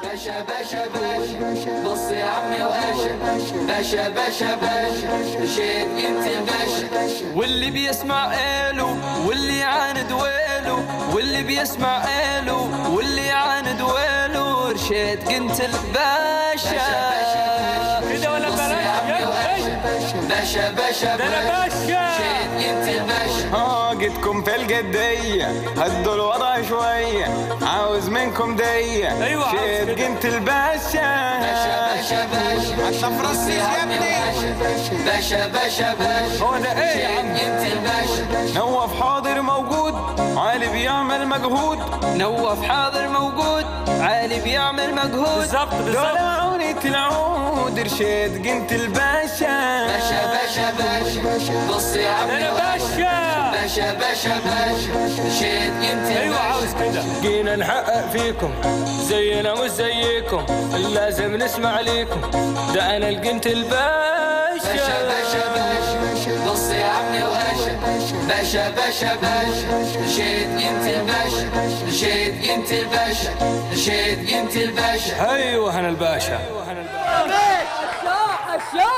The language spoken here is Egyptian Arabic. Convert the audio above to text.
باشا باشا باشا بص يا عمي واشا باشا باشا باشا شيت انت الباشا واللي بيسمع قاله واللي يعاند ويله واللي بيسمع قاله واللي يعاند ويله رشيد قنت الباشا كده ولا بص يا عمي بلاش واشا باشا باشا ده انا باشا شيت انت الباشا اه جيتكم في الجدية هدوا الوضع شوية عاوز منكم دية أيوة، عاوز شيت كده. قنت الباشا باشا باشا باشا انت فرنسيس يا ابني باشا باشا باشا هو ده ايه يا عم انت الباشا نوف حاضر موجود عالي بيعمل مجهود نوف حاضر موجود عالي بيعمل مجهود بالظبط بالظبط دلعوني العود رشيد قنت الباشا باشا باشا باشا بص يا ده عمي انا باشا باشا باشا باشا شيت انت ايوه عاوز كده جينا نحقق فيكم زينا مش زيكم لازم نسمع ليكم ده انا القنت باشا الباشا باشا باشا بص يا عمي واشا باشا باشا باشا شيت انت الباشا شيت انت الباشا شيت انت الباشا ايوه انا الباشا